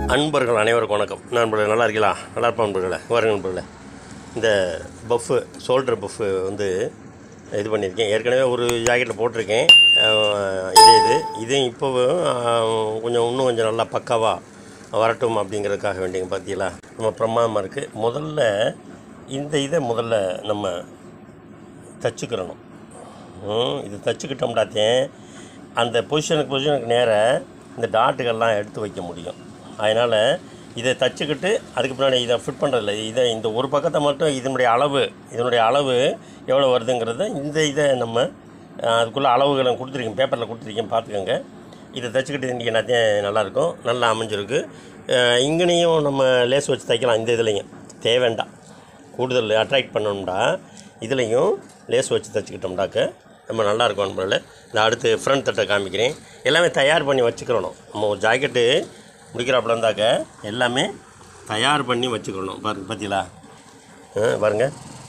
அன்பர்கள் அனைவருக்கும் வணக்கம் நண்பர்களே நல்லா இருக்கீங்களா நல்லா இருப்பா நண்பர்களே வாருங்க நண்பர்களே இந்த பஃப்பு ஷோல்டர் பஃப்பு வந்து இது பண்ணியிருக்கேன் ஏற்கனவே ஒரு ஜாக்கெட்டில் போட்டிருக்கேன் அஹ் இதே இது இதையும் இப்போ அஹ், கொஞ்சம் இன்னும் கொஞ்சம் நல்லா பக்காவாக வரட்டும் அப்படிங்கிறதுக்காக வேண்டிங்க பார்த்தீங்களா நம்ம பிரமாதமாக இருக்குது முதல்ல இந்த இதை முதல்ல நம்ம தச்சுக்கிறணும் ம், இது தச்சுக்கிட்டோம்டாத்தேன் அந்த பொசிஷனுக்கு பொசிஷனுக்கு நேராக இந்த டாட்டுகள்லாம் எடுத்து வைக்க முடியும் அதனால் இதை தச்சுக்கிட்டு அதுக்கு பின்னாடி இதை ஃபிட் பண்ணுறதில்ல இதை இந்த ஒரு பக்கத்தை மட்டும் இதனுடைய அளவு இதனுடைய அளவு எவ்வளோ வருதுங்கிறத இந்த இதை நம்ம அஹ், அதுக்குள்ளே அளவுகளை கொடுத்துருக்கேன் பேப்பரில் கொடுத்துருக்கேன் பார்த்துக்கோங்க இதை தச்சுக்கிட்டு இருந்தீங்கன்னாத்தே நல்லாயிருக்கும் நல்லா அமைஞ்சிருக்கு அஹ், இங்கனையும் நம்ம லேஸ் வச்சு தைக்கலாம் இந்த இதுலேயும் தேவைண்டாம் கூடுதல் அட்ராக்ட் பண்ணணும்டா இதுலேயும் லேஸ் வச்சு தைச்சிக்கிட்டோம்டாக்க நம்ம நல்லா இருக்கும் நண்பர்களே நான் அடுத்து ஃப்ரண்ட் தட்டை காமிக்கிறேன் எல்லாமே தயார் பண்ணி வச்சுக்கிறணும் நம்ம ஒரு ஜாக்கெட்டு முடிக்கிறாப்புல இருந்தாக்க எல்லாமே தயார் பண்ணி வச்சுக்கணும் பாருங்க பார்த்தீங்களா ஆ, பாருங்க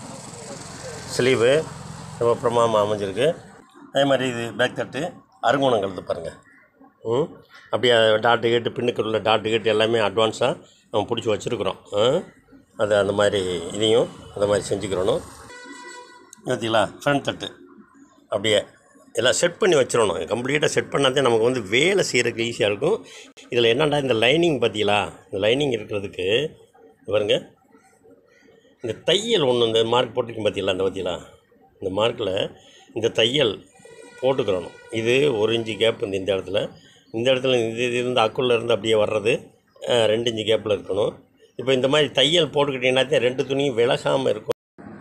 ஸ்லீவு ரொம்ப பிரமாதமாக அமைஞ்சிருக்கு அதே மாதிரி இது பேக் தட்டு அருங்கோணம் கழுத்து பாருங்கள் ம் அப்படியே டாட்டு கேட்டு பின்னுக்கு உள்ள டாட்டு கேட்டு எல்லாமே அட்வான்ஸாக நம்ம பிடிச்சி வச்சுருக்குறோம் ஆ? அது அந்த மாதிரி இதையும் அந்த மாதிரி செஞ்சுக்கிறணும் பார்த்தீங்களா ஃப்ரண்ட் தட்டு அப்படியே எல்லாம் செட் பண்ணி வச்சிடணும் கம்ப்ளீட்டாக செட் பண்ணாதே நமக்கு வந்து வேலை செய்கிறதுக்கு ஈஸியாக இருக்கும் இதில் என்னடா இந்த லைனிங் பார்த்தீங்களா இந்த லைனிங் இருக்கிறதுக்கு பாருங்க இந்த தையல் ஒன்று இந்த மார்க் போட்டிருக்கேன் பார்த்தீங்களா இந்த பார்த்தீங்களா இந்த மார்க்கில் இந்த தையல் போட்டுக்கிறணும் இது ஒரு இன்ச்சு கேப் இந்த இந்த இடத்துல இந்த இடத்துல இது இது இருந்து அக்குள்ள இருந்து அப்படியே வர்றது அஹ், ரெண்டு இன்ச்சு கேப்பில் இருக்கணும் இப்போ இந்த மாதிரி தையல் போட்டுக்கிட்டீங்கன்னாத்தே ரெண்டு துணியும் விலகாமல் இருக்கும்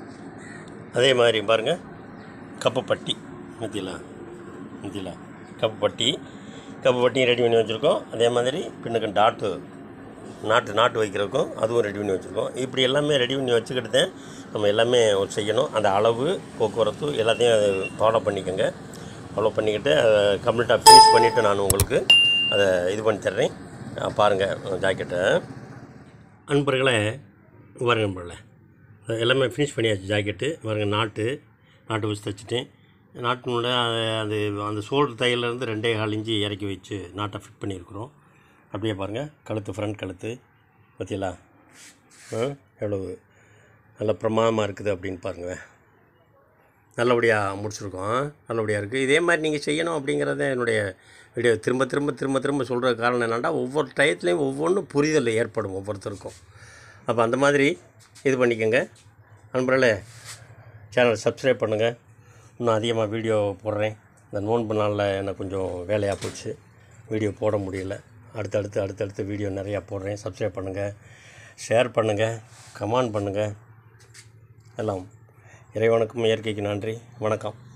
அதே மாதிரி பாருங்கள் கப்புப்பட்டி மத்தியிலா மத்தியிலா கப்புப்பட்டி கப்புப்பட்டியும் ரெடி பண்ணி வச்சுருக்கோம் அதே மாதிரி பின்னுக்கு டாட்டு நாட்டு நாட்டு வைக்கிறதுக்கும் அதுவும் ரெடி பண்ணி வச்சுருக்கோம் இப்படி எல்லாமே ரெடி பண்ணி வச்சுக்கிட்டு தான் நம்ம எல்லாமே ஒரு செய்யணும் அந்த அளவு போக்குவரத்து எல்லாத்தையும் ஃபாலோ பண்ணிக்கோங்க ஃபாலோ பண்ணிக்கிட்டு அதை கம்ப்ளீட்டாக ஃபினிஷ் பண்ணிவிட்டு நான் உங்களுக்கு அதை இது பண்ணி தர்றேன் அஹ் பாருங்கள் ஜாக்கெட்டை அன்பர்களே பாருங்க நண்பர்களே அது எல்லாமே ஃபினிஷ் பண்ணியாச்சு ஜாக்கெட்டு பாருங்க நாட்டு நாட்டு வச்சு தைச்சிட்டேன் நாட்டினோட அது அந்த சோல்டர் தையல்லேருந்து ரெண்டே கால் இஞ்சி இறக்கி வச்சு நாட்டை ஃபிட் பண்ணியிருக்கிறோம் அப்படியே பாருங்கள் கழுத்து ஃப்ரண்ட் கழுத்து பார்த்தீங்களா ஆ எவ்வளவு நல்ல பிரமாதமாக இருக்குது அப்படின்னு பாருங்கள் நல்லபடியாக முடிச்சிருக்கோம் நல்லபடியாக இருக்குது இதே மாதிரி நீங்கள் செய்யணும் அப்படிங்கிறத என்னுடைய வீடியோ திரும்ப திரும்ப திரும்ப திரும்ப சொல்கிற காரணம் என்னென்னா ஒவ்வொரு டயத்துலேயும் ஒவ்வொன்றும் புரிதல் ஏற்படும் ஒவ்வொருத்தருக்கும் அப்போ அந்த மாதிரி இது பண்ணிக்கோங்க நண்பர்களே சேனல் சப்ஸ்கிரைப் பண்ணுங்கள் இன்னும் அதிகமாக வீடியோ போடுறேன் இந்த நோன்பு நாளில் எனக்கு கொஞ்சம் வேலையாக போச்சு வீடியோ போட முடியல அடுத்தடுத்து அடுத்தடுத்து வீடியோ நிறையா போடுறேன் சப்ஸ்கிரைப் பண்ணுங்கள் ஷேர் பண்ணுங்கள் கமெண்ட் பண்ணுங்கள் எல்லாம் இறைவனுக்கும் இயற்கைக்கு நன்றி வணக்கம்